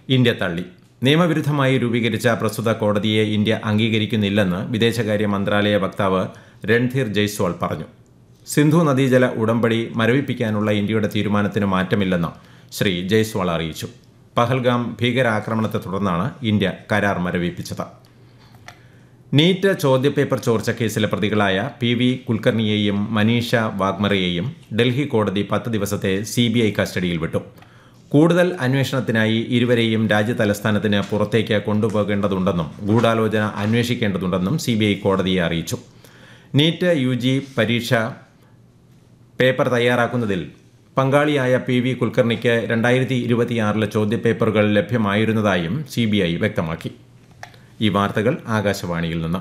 India തള്ളി നിയമവിരുദ്ധമായി രൂപീകരിച്ച പ്രസ്തുത കോടതിയെ ഇന്ത്യ അംഗീകരിക്കുന്നില്ലെന്ന് വിദേശകാര്യ മന്ത്രാലയ വക്താവ് രൺധീർ ജയ്സ്വാൾ പറഞ്ഞു സിന്ധു നദീജല ഉടമ്പടി മരവിപ്പിക്കാനുള്ള ഇന്ത്യയുടെ തീരുമാനത്തിന് മാറ്റമില്ലെന്ന് ശ്രീ ജയ്സ്വാൾ അറിയിച്ചു പഹൽഗാം ഭീകരാക്രമണത്തെ തുടർന്നാണ് ഇന്ത്യ കരാർ മരവിപ്പിച്ചത് നീറ്റ് ചോദ്യപേപ്പർ ചോർച്ച കേസിലെ പ്രതികളായ പി വി കുൽക്കർണിയെയും മനീഷ വാഗ്മറയെയും ഡൽഹി കോടതി പത്ത് ദിവസത്തെ സി ബി ഐ കസ്റ്റഡിയിൽ വിട്ടു കൂടുതൽ അന്വേഷണത്തിനായി ഇരുവരെയും രാജ്യതലസ്ഥാനത്തിന് പുറത്തേക്ക് കൊണ്ടുപോകേണ്ടതുണ്ടെന്നും ഗൂഢാലോചന അന്വേഷിക്കേണ്ടതുണ്ടെന്നും സി ബി ഐ കോടതിയെ അറിയിച്ചു നീറ്റ് യു ജി പരീക്ഷ പേപ്പർ തയ്യാറാക്കുന്നതിൽ പങ്കാളിയായ പി വി കുൽക്കർണിക്ക് രണ്ടായിരത്തി ഇരുപത്തിയാറിലെ ചോദ്യപേപ്പറുകൾ ലഭ്യമായിരുന്നതായും സി ബി ഐ വ്യക്തമാക്കി ഈ വാർത്തകൾ ആകാശവാണിയിൽ നിന്ന്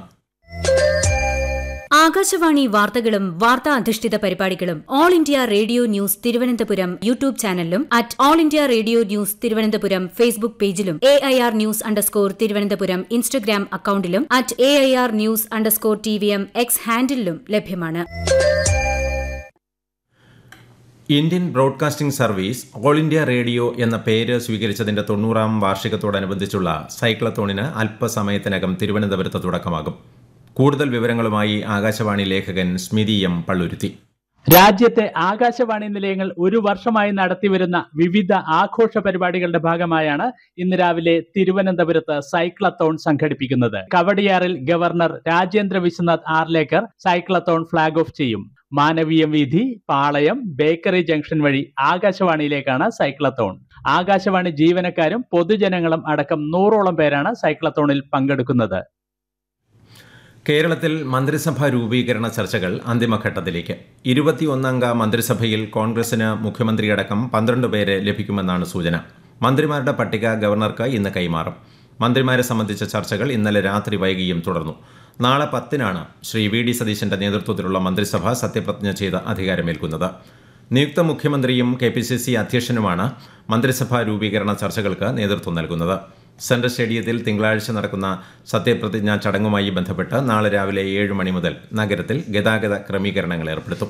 ആകാശവാണി വാർത്തകളും വാർത്താ അധിഷ്ഠിത പരിപാടികളും All India Radio news Thiruvananthapuram YouTube ചാനലിലും at All India Radio news Thiruvananthapuram Facebook പേജിലും A I R news underscore Thiruvananthapuram Instagram അക്കൌണ്ടിലും at A I R news underscore T V M X ഹാൻഡിലും ലഭ്യമാണ് Indian Broadcasting Service All India Radio എന്ന പേര് സ്വീകരിച്ചതിന്റെ തൊണ്ണൂറാം വാർഷികത്തോടനുബന്ധിച്ചുള്ള സൈക്ലത്തോണിന് അല്പസമയത്തിനകം തിരുവനന്തപുരത്ത് തുടക്കമാകും കൂടുതൽ വിവരങ്ങളുമായി ആകാശവാണി ലേഖകൻ സ്മിതി എം പള്ളുരുത്തി രാജ്യത്തെ ആകാശവാണി നിലയങ്ങൾ ഒരു വർഷമായി നടത്തിവരുന്ന വിവിധ ആഘോഷ പരിപാടികളുടെ ഭാഗമായാണ് ഇന്ന് രാവിലെ തിരുവനന്തപുരത്ത് സൈക്ലത്തോൺ സംഘടിപ്പിക്കുന്നത് കവടിയാറിൽ governor Rajendra Vishwanath Arlekar cyclathon flag off ചെയ്യും മാനവീയം വീഥി പാളയം ബേക്കറി ജംഗ്ഷൻ വഴി ആകാശവാണിയിലേക്കാണ് സൈക്ലത്തോൺ ആകാശവാണി ജീവനക്കാരും പൊതുജനങ്ങളും അടക്കം നൂറോളം പേരാണ് സൈക്ലത്തോണിൽ പങ്കെടുക്കുന്നത് കേരളത്തിൽ മന്ത്രിസഭാ രൂപീകരണ ചർച്ചകൾ അന്തിമഘട്ടത്തിലേക്ക് ഇരുപത്തിയൊന്നംഗ മന്ത്രിസഭയിൽ കോൺഗ്രസിന് മുഖ്യമന്ത്രിയടക്കം പന്ത്രണ്ട് പേരെ ലഭിക്കുമെന്നാണ് സൂചന മന്ത്രിമാരുടെ പട്ടിക ഗവർണർക്ക് ഇന്ന് കൈമാറും മന്ത്രിമാരെ സംബന്ധിച്ച ചർച്ചകൾ ഇന്നലെ രാത്രി വൈകിയും തുടർന്നു നാളെ പത്തിനാണ് ശ്രീ വി ഡി സതീശന്റെ നേതൃത്വത്തിലുള്ള മന്ത്രിസഭ സത്യപ്രതിജ്ഞ ചെയ്ത് അധികാരമേൽക്കുന്നത് നിയുക്ത മുഖ്യമന്ത്രിയും കെ പി സി സി അധ്യക്ഷനുമാണ് മന്ത്രിസഭാ രൂപീകരണ ചർച്ചകൾക്ക് നേതൃത്വം നൽകുന്നത് സെൻട്രൽ സ്റ്റേഡിയത്തിൽ തിങ്കളാഴ്ച നടക്കുന്ന സത്യപ്രതിജ്ഞാ ചടങ്ങുമായി ബന്ധപ്പെട്ട് നാളെ രാവിലെ ഏഴ് മണി മുതൽ നഗരത്തിൽ ഗതാഗത ക്രമീകരണങ്ങൾ ഏർപ്പെടുത്തും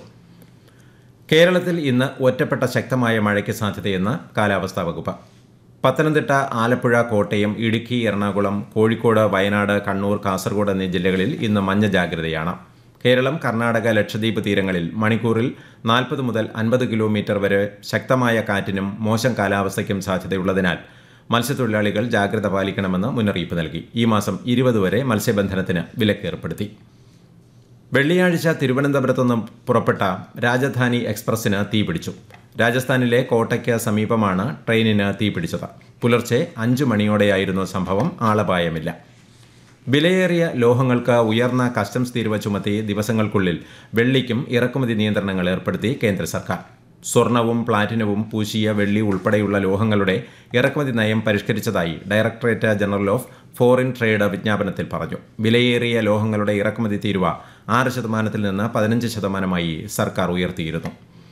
കേരളത്തിൽ ഇന്ന് ഒറ്റപ്പെട്ട ശക്തമായ മഴയ്ക്ക് സാധ്യതയെന്ന് കാലാവസ്ഥാ വകുപ്പ് പത്തനംതിട്ട ആലപ്പുഴ കോട്ടയം ഇടുക്കി എറണാകുളം കോഴിക്കോട് വയനാട് കണ്ണൂർ കാസർഗോഡ് എന്നീ ജില്ലകളിൽ ഇന്ന് മഞ്ഞ ജാഗ്രതയാണ് കേരളം കർണാടക ലക്ഷദ്വീപ് തീരങ്ങളിൽ മണിക്കൂറിൽ നാൽപ്പത് മുതൽ അൻപത് കിലോമീറ്റർ വരെ ശക്തമായ കാറ്റിനും മോശം കാലാവസ്ഥയ്ക്കും സാധ്യതയുള്ളതിനാൽ മത്സ്യത്തൊഴിലാളികൾ ജാഗ്രത പാലിക്കണമെന്ന് മുന്നറിയിപ്പ് നൽകി ഈ മാസം ഇരുപത് വരെ മത്സ്യബന്ധനത്തിന് വിലക്കേർപ്പെടുത്തി വെള്ളിയാഴ്ച തിരുവനന്തപുരത്തു നിന്നും പുറപ്പെട്ട രാജധാനി എക്സ്പ്രസിന് തീപിടിച്ചു രാജസ്ഥാനിലെ കോട്ടയ്ക്ക് സമീപമാണ് ട്രെയിനിന് തീപിടിച്ചത് പുലർച്ചെ അഞ്ചു മണിയോടെയായിരുന്നു സംഭവം ആളപായമില്ല വിലയേറിയ ലോഹങ്ങൾക്ക് ഉയർന്ന കസ്റ്റംസ് തീരുവ ചുമത്തി ദിവസങ്ങൾക്കുള്ളിൽ വെള്ളിക്കും ഇറക്കുമതി നിയന്ത്രണങ്ങൾ ഏർപ്പെടുത്തി കേന്ദ്ര സർക്കാർ സ്വർണവും പ്ലാറ്റിനവും പൂശിയ വെള്ളി ഉൾപ്പെടെയുള്ള ലോഹങ്ങളുടെ ഇറക്കുമതി നയം പരിഷ്കരിച്ചതായി directorate general of foreign trade വിജ്ഞാപനത്തിൽ പറഞ്ഞു വിലയേറിയ ലോഹങ്ങളുടെ ഇറക്കുമതി തീരുവ ആറ് ശതമാനത്തിൽ നിന്ന് പതിനഞ്ച് ശതമാനമായി സർക്കാർ ഉയർത്തിയിരുന്നു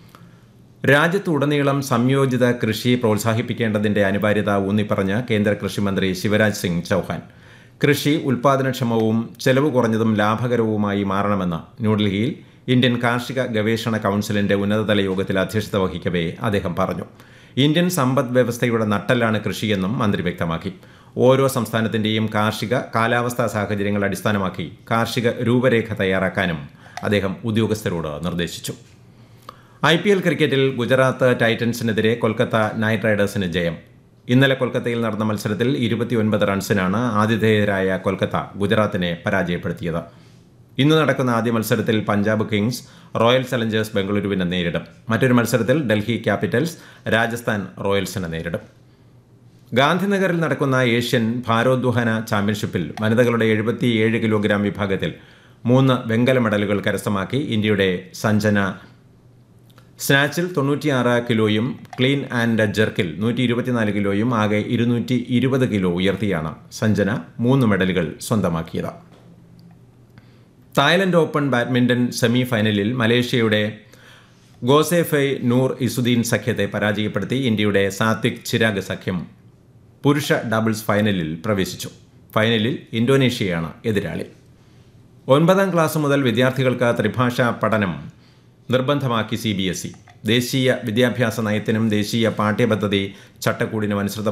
രാജ്യത്തുടനീളം സംയോജിത കൃഷി പ്രോത്സാഹിപ്പിക്കേണ്ടതിന്റെ അനിവാര്യത ഊന്നിപ്പറഞ്ഞ് കേന്ദ്ര കൃഷിമന്ത്രി ശിവരാജ് സിംഗ് ചൌഹാൻ കൃഷി ഉൽപാദനക്ഷമവും ചെലവ് കുറഞ്ഞതും ലാഭകരവുമായി മാറണമെന്ന് ന്യൂഡൽഹിയിൽ ഇന്ത്യൻ കാർഷിക ഗവേഷണ കൗൺസിലിന്റെ ഉന്നതതല യോഗത്തിൽ അധ്യക്ഷത വഹിക്കവേ അദ്ദേഹം പറഞ്ഞു ഇന്ത്യൻ സമ്പദ് വ്യവസ്ഥയുടെ നട്ടെല്ലാണ് കൃഷിയെന്നും മന്ത്രി വ്യക്തമാക്കി ഓരോ സംസ്ഥാനത്തിന്റെയും കാർഷിക കാലാവസ്ഥാ സാഹചര്യങ്ങൾ അടിസ്ഥാനമാക്കി കാർഷിക രൂപരേഖ തയ്യാറാക്കാനും അദ്ദേഹം ഉദ്യോഗസ്ഥരോട് നിർദ്ദേശിച്ചു ഐ പി എൽ ക്രിക്കറ്റിൽ ഗുജറാത്ത് ടൈറ്റൻസിനെതിരെ കൊൽക്കത്ത നൈറ്റ് റൈഡേഴ്സിന് ജയം ഇന്നലെ കൊൽക്കത്തയിൽ നടന്ന മത്സരത്തിൽ ഇരുപത്തിയൊൻപത് റൺസിനാണ് ആതിഥേയരായ കൊൽക്കത്ത ഗുജറാത്തിനെ പരാജയപ്പെടുത്തിയത് ഇന്ന് നടക്കുന്ന ആദ്യ മത്സരത്തിൽ പഞ്ചാബ് കിങ്സ് റോയൽ ചലഞ്ചേഴ്സ് ബംഗളൂരുവിനെ നേരിടും മറ്റൊരു മത്സരത്തിൽ ഡൽഹി ക്യാപിറ്റൽസ് രാജസ്ഥാൻ റോയൽസിനെ നേരിടും ഗാന്ധിനഗറിൽ നടക്കുന്ന ഏഷ്യൻ ഭാരോദ്വഹന ചാമ്പ്യൻഷിപ്പിൽ വനിതകളുടെ എഴുപത്തിയേഴ് കിലോഗ്രാം വിഭാഗത്തിൽ മൂന്ന് വെങ്കല മെഡലുകൾ കരസ്ഥമാക്കി ഇന്ത്യയുടെ സഞ്ജന സ്നാച്ചിൽ തൊണ്ണൂറ്റിയാറ് കിലോയും ക്ലീൻ ആൻഡ് ജെർക്കിൽ നൂറ്റി ഇരുപത്തിനാല് കിലോയും ആകെ ഇരുന്നൂറ്റി ഇരുപത് കിലോ ഉയർത്തിയാണ് സഞ്ജന മൂന്ന് മെഡലുകൾ സ്വന്തമാക്കിയത് തായ്ലൻഡ് ഓപ്പൺ ബാഡ്മിന്റൺ സെമി ഫൈനലിൽ മലേഷ്യയുടെ ഗോസെഫൈ നൂർ ഇസുദ്ദീൻ സഖ്യത്തെ പരാജയപ്പെടുത്തി ഇന്ത്യയുടെ സാത്വിക് ചിരാഗ് സഖ്യം പുരുഷ ഡബിൾസ് ഫൈനലിൽ പ്രവേശിച്ചു ഫൈനലിൽ ഇന്തോനേഷ്യയാണ് എതിരാളി ഒൻപതാം ക്ലാസ് മുതൽ വിദ്യാർത്ഥികൾക്ക് ത്രിഭാഷാ പഠനം നിർബന്ധമാക്കി സി ബി എസ് ഇ ദേശീയ വിദ്യാഭ്യാസ നയത്തിനും ദേശീയ പാഠ്യപദ്ധതി ചട്ടക്കൂടിനും അനുസൃതമായി